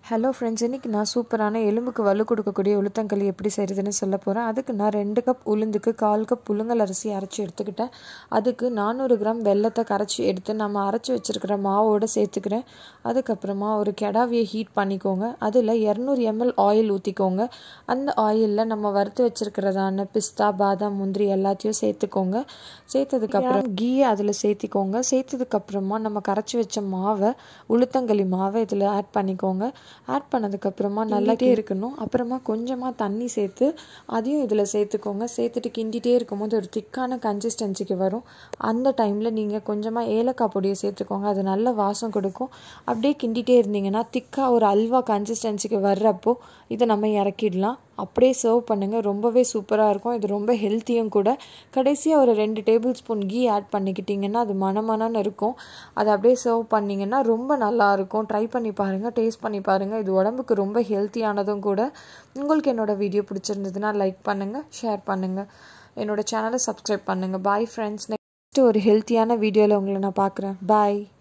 hello friends இன்றைக்கி நான் சூப்பரான எலும்புக்கு வலு கொடுக்கக்கூடிய உளுத்தங்களி எப்படி செய்கிறதுன்னு சொல்ல போகிறேன் அதுக்கு நான் ரெண்டு கப் உளுந்துக்கு கால் கப் புழுங்கல் அரிசி அரைச்சி எடுத்துக்கிட்டேன் அதுக்கு நானூறு கிராம் வெல்லத்தை கரைச்சி எடுத்து நம்ம அரைச்சி வச்சுருக்கிற மாவோடு சேர்த்துக்கிறேன் அதுக்கப்புறமா ஒரு கெடாவியை ஹீட் பண்ணிக்கோங்க அதில் இரநூறு எம்எல் ஆயில் ஊற்றிக்கோங்க அந்த ஆயிலில் நம்ம வறுத்து வச்சுருக்கிறதான பிஸ்தா பாதாம் முந்திரி எல்லாத்தையும் சேர்த்துக்கோங்க சேர்த்ததுக்கப்புறம் கீயை அதில் சேர்த்திக்கோங்க சேர்த்ததுக்கப்புறமா நம்ம கரைச்சி வச்ச மாவை உளுத்தங்களி மாவை இதில் ஆட் பண்ணிக்கோங்க ஆட் பண்ணதுக்கப்புறமா நல்லாட்டே இருக்கணும் அப்புறமா கொஞ்சமாக தண்ணி சேர்த்து அதையும் இதில் சேர்த்துக்கோங்க சேர்த்துட்டு கிண்டிகிட்டே இருக்கும்போது ஒரு திக்கான கன்சிஸ்டன்சிக்கு வரும் அந்த டைமில் நீங்கள் கொஞ்சமாக ஏலக்காய் பொடியை சேர்த்துக்கோங்க அது நல்ல வாசம் கொடுக்கும் அப்படியே கிண்டிகிட்டே இருந்தீங்கன்னா திக்காக ஒரு அல்வா கன்சிஸ்டன்சிக்கு வர்றப்போ இதை நம்ம இறக்கிடலாம் அப்படியே சர்வ் பண்ணுங்கள் ரொம்பவே சூப்பராக இருக்கும் இது ரொம்ப ஹெல்த்தியும் கூட கடைசியாக ஒரு ரெண்டு டேபிள் ஸ்பூன் கீ ஆட் பண்ணிக்கிட்டிங்கன்னா அது மனமனன்னு இருக்கும் அதை அப்படியே சர்வ் பண்ணிங்கன்னா ரொம்ப நல்லாயிருக்கும் ட்ரை பண்ணி பாருங்கள் டேஸ்ட் பண்ணி பாருங்கள் இது உடம்புக்கு ரொம்ப ஹெல்த்தியானதும் கூட உங்களுக்கு என்னோடய வீடியோ பிடிச்சிருந்ததுன்னா லைக் பண்ணுங்கள் ஷேர் பண்ணுங்கள் என்னோடய சேனலை சப்ஸ்கிரைப் பண்ணுங்கள் பாய் ஃப்ரெண்ட்ஸ் நெக்ஸ்ட் ஒரு ஹெல்த்தியான வீடியோவில் உங்களை நான் பார்க்குறேன் பாய்